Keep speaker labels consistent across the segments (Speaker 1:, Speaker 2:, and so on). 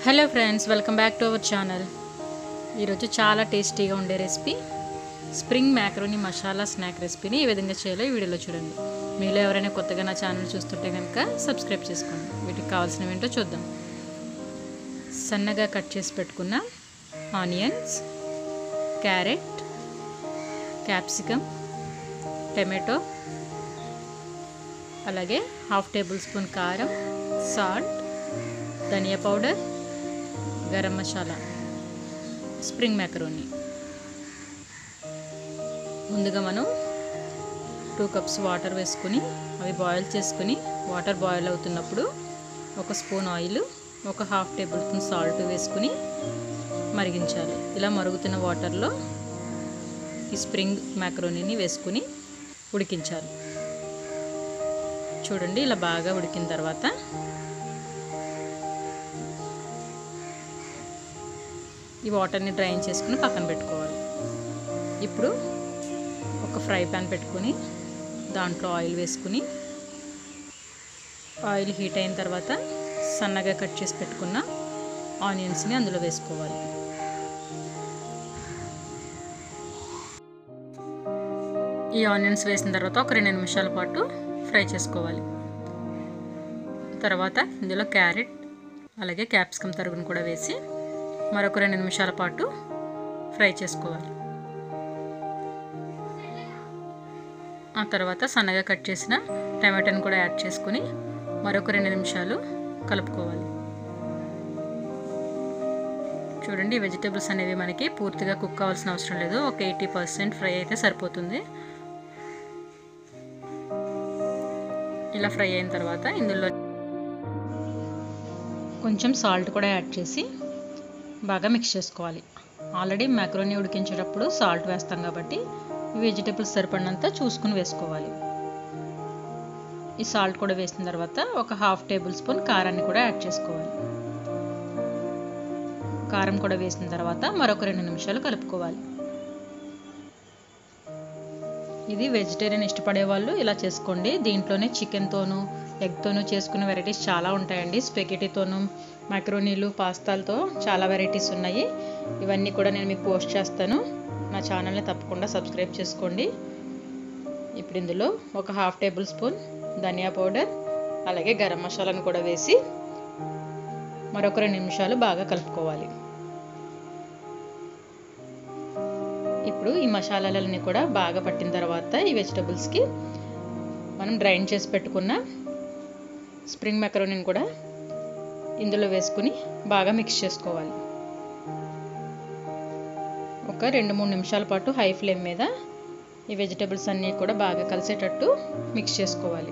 Speaker 1: hello friends welcome back to our channel ఈరోజు చాలా టేస్టీగా ఉండే recipe spring macaroni masala snack రెసిపీని ఏ విధంగా చేయాలో ఈ వీడియోలో చూడండి మీలో ఎవరైనా కొత్తగా నా ఛానల్ చూస్తుంటే కనుక సబ్స్క్రైబ్ చేసుకోండి వీటికి కావాల్సినవి ఏంటో చూద్దాం సన్నగా కట్ చేసి పెట్టుకున్న ఆనియన్స్ క్యారెట్ క్యాప్సికమ్ టమాటో అలాగే హాఫ్ టేబుల్ స్పూన్ కారం సాల్ట్ ధనియా powder garam masala spring macaroni ముందుగా మనం టూ కప్స్ వాటర్ వేసుకుని అవి బాయిల్ చేసుకుని వాటర్ బాయిల్ అవుతున్నప్పుడు ఒక స్పూన్ ఆయిల్ ఒక హాఫ్ టేబుల్ స్పూన్ సాల్ట్ వేసుకుని మరిగించాలి ఇలా మరుగుతున్న వాటర్లో ఈ స్ప్రింగ్ మ్యాకరోనీని వేసుకుని ఉడికించాలి చూడండి ఇలా బాగా ఉడికిన తర్వాత ఈ వాటర్ని డ్రైన్ చేసుకుని పక్కన పెట్టుకోవాలి ఇప్పుడు ఒక ఫ్రై ప్యాన్ పెట్టుకుని దాంట్లో ఆయిల్ వేసుకుని ఆయిల్ హీట్ అయిన తర్వాత సన్నగా కట్ చేసి పెట్టుకున్న ఆనియన్స్ని అందులో వేసుకోవాలి ఈ ఆనియన్స్ వేసిన తర్వాత ఒక రెండు నిమిషాల పాటు ఫ్రై చేసుకోవాలి తర్వాత ఇందులో క్యారెట్ అలాగే క్యాప్సికమ్ తరుగును కూడా వేసి మరొక రెండు నిమిషాల పాటు ఫ్రై చేసుకోవాలి ఆ తర్వాత సన్నగా కట్ చేసిన టమాటాని కూడా యాడ్ చేసుకుని మరొక రెండు నిమిషాలు కలుపుకోవాలి చూడండి వెజిటేబుల్స్ అనేవి మనకి పూర్తిగా కుక్ అవ్వాల్సిన అవసరం లేదు ఒక ఎయిటీ పర్సెంట్ ఫ్రై అయితే సరిపోతుంది ఇలా ఫ్రై అయిన తర్వాత ఇందులో కొంచెం సాల్ట్ కూడా యాడ్ చేసి బాగా మిక్స్ చేసుకోవాలి ఆల్రెడీ మ్యాక్రోని ఉడికించేటప్పుడు సాల్ట్ వేస్తాం కాబట్టి వెజిటేబుల్స్ సరిపడినంత చూసుకుని వేసుకోవాలి ఈ సాల్ట్ కూడా వేసిన తర్వాత ఒక హాఫ్ టేబుల్ స్పూన్ కారాన్ని కూడా యాడ్ చేసుకోవాలి కారం కూడా వేసిన తర్వాత మరొక రెండు నిమిషాలు కలుపుకోవాలి ఇది వెజిటేరియన్ ఇష్టపడే వాళ్ళు ఇలా చేసుకోండి దీంట్లోనే చికెన్తోనూ ఎగ్తోనూ చేసుకునే వెరైటీస్ చాలా ఉంటాయండి స్పెగెటీతోనూ మ్యాక్రోనీలు పాస్తాలతో చాలా వెరైటీస్ ఉన్నాయి ఇవన్నీ కూడా నేను మీకు పోస్ట్ చేస్తాను నా ఛానల్ని తప్పకుండా సబ్స్క్రైబ్ చేసుకోండి ఇప్పుడు ఇందులో ఒక హాఫ్ టేబుల్ స్పూన్ ధనియా పౌడర్ అలాగే గరం మసాలాను కూడా వేసి మరొక రెండు నిమిషాలు బాగా కలుపుకోవాలి ఇప్పుడు ఈ మసాలాలన్నీ కూడా బాగా పట్టిన తర్వాత ఈ వెజిటబుల్స్కి మనం డ్రైన్ చేసి పెట్టుకున్న స్ప్రింగ్ మెకరోనిని కూడా ఇందులో వేసుకుని బాగా మిక్స్ చేసుకోవాలి ఒక రెండు మూడు నిమిషాల పాటు హై ఫ్లేమ్ మీద ఈ వెజిటబుల్స్ అన్నీ కూడా బాగా కలిసేటట్టు మిక్స్ చేసుకోవాలి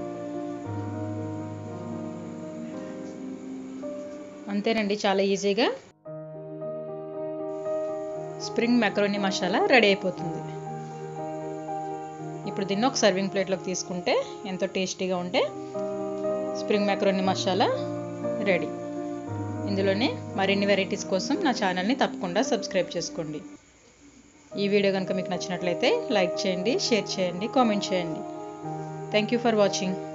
Speaker 1: అంతేనండి చాలా ఈజీగా స్ప్రింగ్ మెకరోని మసాలా రెడీ అయిపోతుంది ఇప్పుడు దీన్ని ఒక సర్వింగ్ ప్లేట్లోకి తీసుకుంటే ఎంతో టేస్టీగా ఉంటే స్ప్రింగ్ మెకరోని మసాలా రెడీ ఇందులోనే మరిన్ని వెరైటీస్ కోసం నా ఛానల్ని తప్పకుండా సబ్స్క్రైబ్ చేసుకోండి ఈ వీడియో కనుక మీకు నచ్చినట్లయితే లైక్ చేయండి షేర్ చేయండి కామెంట్ చేయండి థ్యాంక్ యూ ఫర్ వాచింగ్